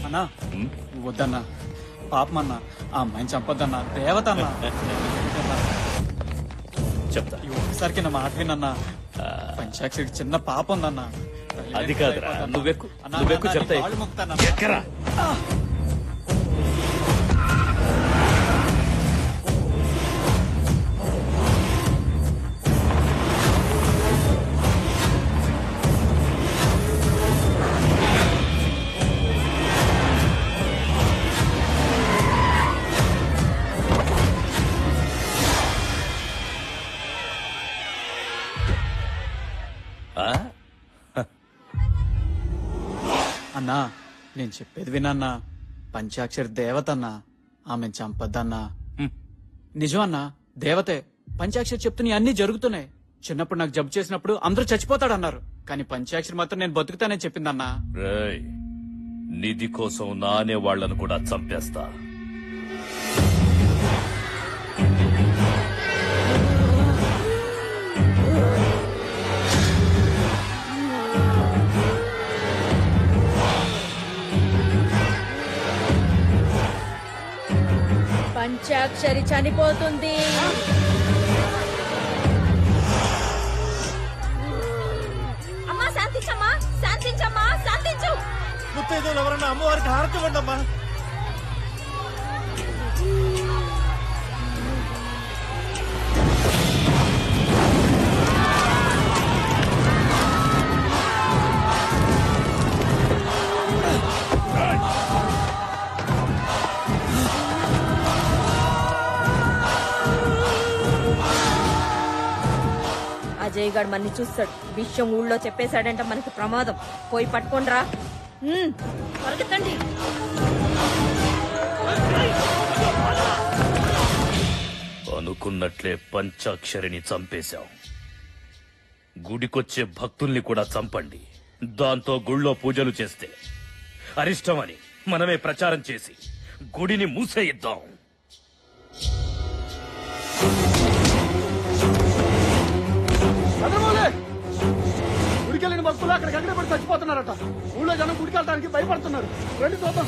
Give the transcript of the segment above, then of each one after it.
అన్నా వద్దన్నా పాపమన్నా ఆ అమ్మాయిని చంపొద్దన్నా దేవత అన్నా చెప్తా ఈ ఒక్కసారికి నా మాట వినన్నా పంచాక్షరికి చిన్న పాప ఉందన్నా అది కాదురా నువ్వెక్కు అన్నా, నువ్వెక్కు అన్నా, చెప్తా నీ కాళ్ళు మొక్కుతాను ఎక్కరా ఆ? అన్నా నేను చెప్పేది వినన్నా పంచాక్షరి దేవత అన్నా ఆమెను చంపద్దన్నా హ్మ్. నిజం అన్నా దేవతే పంచాక్షరి చెప్తున్నా అన్ని జరుగుతున్నాయి చిన్నప్పుడు నాకు జబ్బు చేసినప్పుడు అందరూ చచ్చిపోతాడన్నారు కానీ పంచాక్షరి మాత్రం నేను బతుకుతానని చెప్పిందన్నా రేయ్ నిధి కోసం నానే వాళ్లను కూడా చంపేస్తా పంచాక్షరి చనిపోతుంది అమ్మా శాంతించమ్మా శాంతించమ్మా శాంతించు ముత్తైదులు ఎవరన్నా అమ్మవారికి హారతి ఇవ్వండి అమ్మా అజయ్ గడ్ మన్ని చూస్తాడు విషయం ఊళ్ళో చెప్పేశాడంటే మనకి ప్రమాదం పోయి పట్టుకోండిరా ఉమ్, పరిగెత్తండి అనుకున్నట్లే పంచాక్షరిని చంపేశాం గుడికొచ్చే భక్తుల్ని కూడా చంపండి దాంతో గుళ్ళో పూజలు చేస్తే అరిష్టమని మనమే ప్రచారం చేసి గుడిని మూసేయిద్దాం గుడికెళ్ళిన భక్తులు అక్కడికి అక్కడే పడి చచ్చిపోతున్నారట ఊళ్ళో జనం గుడికి వెళ్ళడానికి భయపడుతున్నారు రండి చూద్దాం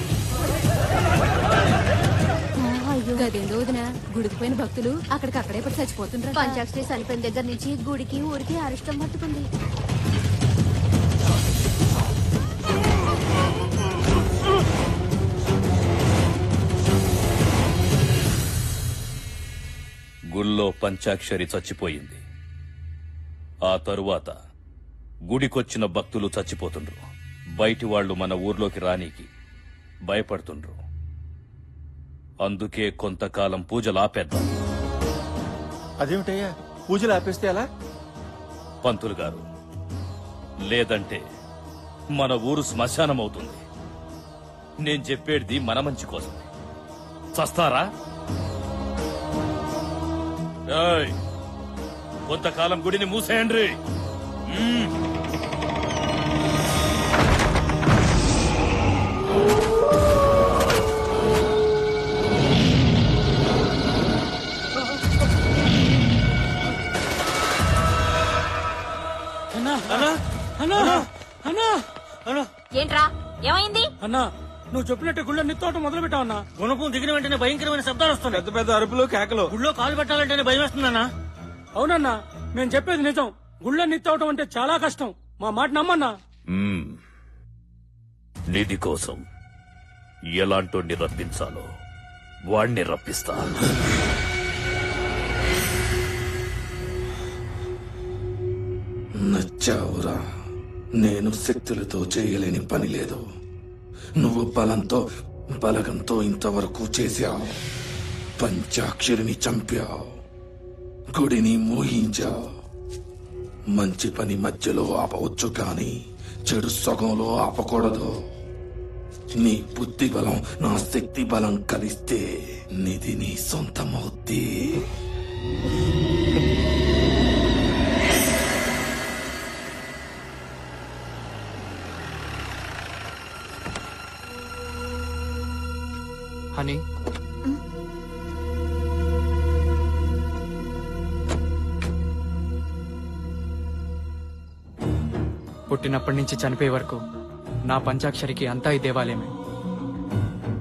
గదేందో వదిన గుడికి పోయిన భక్తులు అక్కడికి అక్కడే పడి చచ్చిపోతుండ్రు పంచాక్షరి చనిపోయిన దగ్గర నుంచి గుడికి ఊరికి అరిష్టం పట్టుకుంది గుళ్ళో పంచాక్షరి చచ్చిపోయింది ఆ తరువాత గుడికొచ్చిన భక్తులు చచ్చిపోతుండ్రు బయటి వాళ్ళు మన ఊర్లోకి రానీకి భయపడుతుండ్రు అందుకే కొంతకాలం పూజలు ఆపేద్దాం అదేమిటయ్యా పూజలు ఆపేస్తే ఎలా పంతులు గారు లేదంటే మన ఊరు శ్మశానం అవుతుంది నేను చెప్పేది మన మంచి కోసం చస్తారా ఏయ్, కొంతకాలం గుడిని మూసేయండి మ్మ్. అన్నా అన్నా అన్నా అన్నా అన్నా ఏంట్రా ఏమైంది అన్నా నువ్వు చెప్పినట్టు గుళ్ళో నిత్తోటం మొదలు పెట్టావు అన్నా గుణపం దిగిన వెంటనే భయంకరమైన శబ్దాలు వస్తున్నాయి పెద్ద పెద్ద అరుపులు కేకలు గుళ్ళో కాలు పెట్టాలంటేనే భయం వేస్తుందన్నా అవునన్నా మేము చెప్పేది నిజం గుళ్ళో నిత్తవటం అంటే చాలా కష్టం మా మాట నమ్మన్నా మ్మ్. నిధి కోసం ఎలాంటోడిని రప్పించాలో వాణ్ణి రప్పిస్తా నచ్చావురా నేను శక్తులతో చేయలేని పని లేదు నువ్వు బలంతో బలగంతో ఇంతవరకు చేశావు పంచాక్షరిని చంపావు గుడిని మోహించావు మంచి పని మధ్యలో ఆపవచ్చు కానీ చెడు సగంలో ఆపకూడదు నీ బుద్ధి బలం నా శక్తి బలం కలిస్తే నిధి నీ సొంతమవుద్ది హనీ పుట్టినప్పటి నుంచి చనిపోయే వరకు నా పంచాక్షరికి అంతా ఈ దేవాలయమే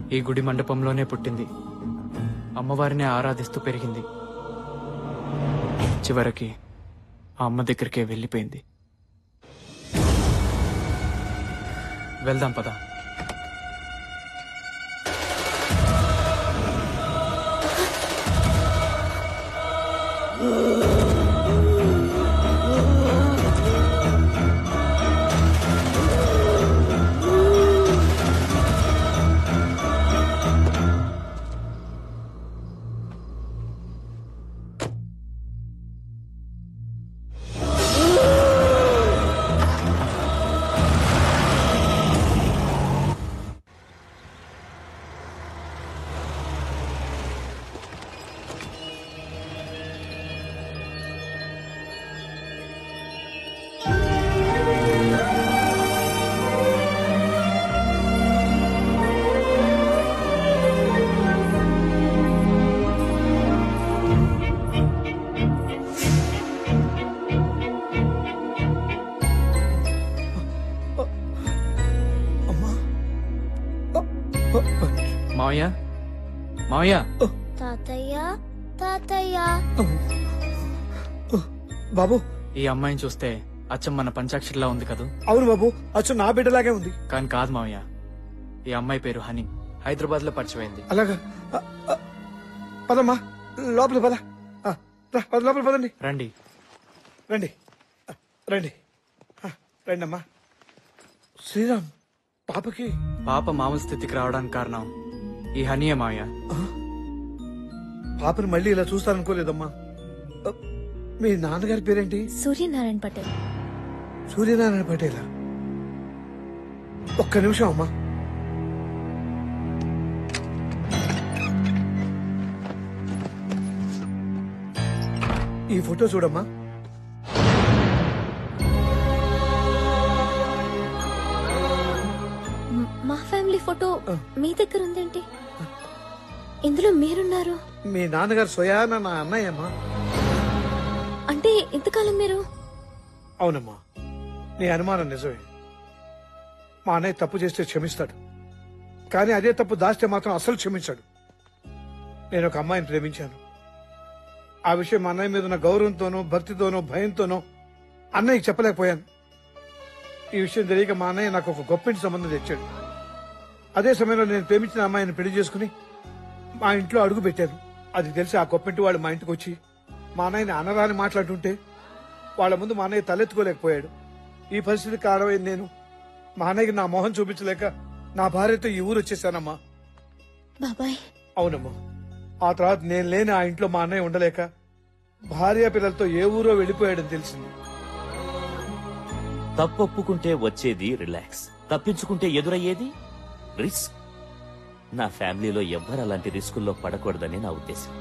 ఈ గుడి మండపంలోనే పుట్టింది అమ్మవారిని ఆరాధిస్తూ పెరిగింది చివరికి ఆ అమ్మ దగ్గరికే వెళ్ళిపోయింది వెళ్దాం పద మావయ్య మావయ్య తాతయ్య తాతయ్య బాబు ఈ అమ్మాయిని చూస్తే అచ్చం మన పంచాక్షరిలా ఉంది కదూ అవును బాబు అచ్చు నా బిడ్డలాగే ఉంది కానీ కాదు మావయ్య ఈ అమ్మాయి పేరు హనీ హైదరాబాద్ లో పరిచయమైంది అలాగా ఆ, ఆ, పదమ్మా లోపల పద ఆ, రా, పద లోపల పదండి రండి రండి ఆ, రండి ఆ, రండి అమ్మా శ్రీరామ్ పాపకి పాప మామూలు స్థితికి రావడానికి కారణం ఈ హనీయే మావయ్య పాపని మళ్ళీ ఇలా చూస్తాననుకోలేదమ్మా ఆ, మీ నాన్నగారి పేరేంటి సూర్యనారాయణ పటేల్ సూర్యనారాయణ పటేలా ఒక్క నిమిషం అమ్మా ఈ ఫోటో చూడమ్మా మ్- మా ఫ్యామిలీ ఫోటో మీ దగ్గర ఉందేంటి ఇందులో మీరున్నారు మీ నాన్నగారు స్వయాన నా అన్నయ్య అమ్మా అంటే ఇంతకాలం మీరు అవునమ్మా నీ అనుమానం నిజమే మా అన్నయ్య తప్పు చేస్తే క్షమిస్తాడు కానీ అదే తప్పు దాస్తే మాత్రం అసలు క్షమించాడు నేను ఒక అమ్మాయిని ప్రేమించాను ఆ విషయం మా అన్నయ్య మీద ఉన్న గౌరవంతోనో భక్తితోనో భయంతోనో అన్నయ్యకి చెప్పలేకపోయాను ఈ విషయం తెలియక మా అన్నయ్య నాకు ఒక గొప్పింటి సంబంధం తెచ్చాడు అదే సమయంలో నేను ప్రేమించిన అమ్మాయిని పెళ్లి చేసుకుని మా ఇంట్లో అడుగు పెట్టాను అది తెలిసి ఆ గొప్పింటి వాడు మా ఇంటికి వచ్చి మా అన్నయ్యని అనరాని మాట్లాడుతుంటే వాళ్ళ ముందు మా అన్నయ్య తలెత్తుకోలేకపోయాడు ఈ పరిస్థితి కారణమైంది నేను మా అన్నయ్యకి నా మొహం చూపించలేక నా భార్యతో ఈ ఊరు వచ్చేసానమ్మా బాబాయ్ అవునమ్మా ఆ తర్వాత నేను లేని ఆ ఇంట్లో మా అన్నయ్య ఉండలేక భార్య పిల్లలతో ఏ ఊరో వెళ్ళిపోయాడని తెలిసింది తప్పొప్పుకుంటే వచ్చేది రిలాక్స్ తప్పించుకుంటే ఎదురయ్యేది రిస్క్ నా ఫ్యామిలీలో ఎవ్వరు అలాంటి రిస్కుల్లో పడకూడదని నా ఉద్దేశం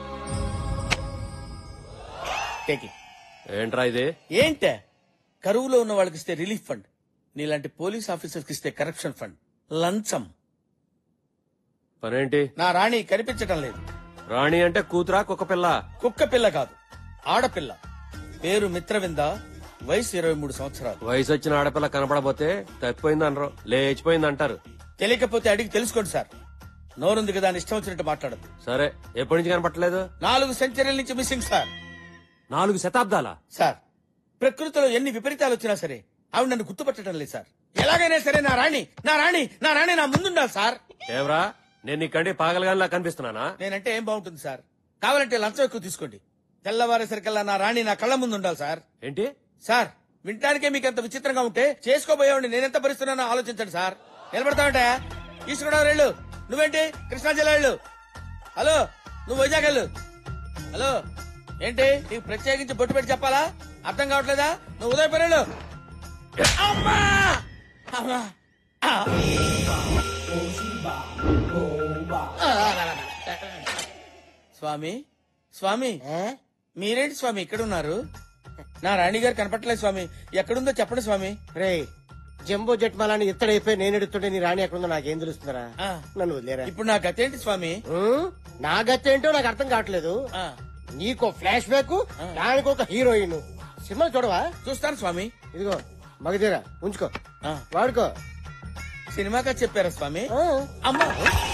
ఏంట్రా ఇది ఏంటే కరువులో ఉన్న వాళ్ళకి ఇస్తే రిలీఫ్ ఫండ్ నీలాంటి పోలీస్ ఆఫీసర్స్ కి ఇస్తే కరప్షన్ ఫండ్ లంచం పనేంటి నా రాణి కనిపించటం లేదు రాణి అంటే కూతురా కుక్క పిల్ల కుక్క పిల్ల కాదు ఆడపిల్ల పేరు మిత్రవింద వయసు ఇరవై మూడు సంవత్సరాలు వయసు వచ్చిన ఆడపిల్ల కనపడబోతే తప్పిపోయింది అనరు లేచిపోయింది అంటారు తెలియకపోతే అడిగి తెలుసుకోండి సార్ నోరుంది కదా అని ఇష్టం వచ్చినట్టు మాట్లాడదు సరే ఎప్పటి నుంచి కనపట్టలేదు నాలుగు సెంచరీల నుంచి మిస్సింగ్ సార్ నాలుగు శతాబ్దాల సార్ ప్రకృతిలో ఎన్ని విపరీతాలు వచ్చినా సరే ఆవిడ నన్ను గుర్తుపట్టడం లేదు సార్ ఎలాగైనా సరే నా రాణి నా రాణి నా రాణి నా ముందుండాలి సార్ ఏవరా నేను నీకంటే పాగలగానిలా కనిపిస్తున్నానా నేనంటే ఏం బాగుంటుంది సార్ కావాలంటే లంచం ఎక్కువ తీసుకోండి తెల్లవారేసరికల్లా నా రాణి నా కళ్ళ ముందు ఉండాలి సార్ ఏంటి సార్ వినటానికే మీకు ఎంత విచిత్రంగా ఉంటే చేసుకోబోయేవాడిని నేనెంత భరిస్తున్నానో ఆలోచించండి సార్ నిలబడతావంటే ఈశ్వరరావు వెళ్ళు నువ్వేంటి కృష్ణా జిల్లా వెళ్ళు హలో నువ్వు వైజాగ్ వెళ్ళు హలో ఏంటి నీకు ప్రత్యేకించి బొట్టు పెట్టి చెప్పాలా అర్థం కావట్లేదా నువ్వు ఉదయపూర్ వెళ్ళు అమ్మా! అమ్మా! ఆ! స్వామి స్వామి మీరేంటి స్వామి ఇక్కడ ఉన్నారు నా రాణి గారు కనపట్లేదు స్వామి ఎక్కడుందో చెప్పండి స్వామి రే జంబో జెట్ మలాని ఎత్తడైపోయి నేను ఎడుతుంటే నీ రాణి ఎక్కడుందో నాకేం తెలుస్తుందరా ఆ, నన్ను వదిలేరా ఇప్పుడు నా గతేంటి స్వామి ఉం? నా గత్తేంటో నాకు అర్థం కావట్లేదు ఆ, నీకో ఫ్లాష్ బ్యాక్ దానికి ఒక హీరోయిన్ సినిమా చూడవా చూస్తాను స్వామి ఇదిగో మగధీరా ఉంచుకో ఆ, వాడుకో సినిమాగా చెప్పారా స్వామి అమ్మా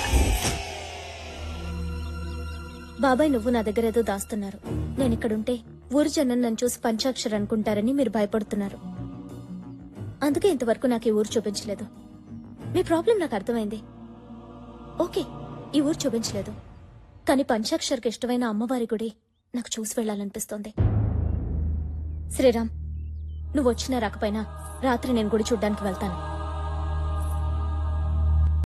బాబాయ్ నువ్వు నా దగ్గర ఏదో దాస్తున్నారు నేను ఇక్కడుంటే ఊరి జనం నన్ను చూసి పంచాక్షర్ అనుకుంటారని మీరు భయపడుతున్నారు అందుకే ఇంతవరకు నాకు ఈ ఊరు చూపించలేదు మీ ప్రాబ్లం నాకు అర్థమైంది ఓకే ఈ ఊరు చూపించలేదు కానీ పంచాక్షర్కి ఇష్టమైన అమ్మవారి గుడి నాకు చూసి వెళ్ళాలనిపిస్తోంది శ్రీరామ్ నువ్వు వచ్చినా రాకపోయినా రాత్రి నేను గుడి చూడ్డానికి వెళ్తాను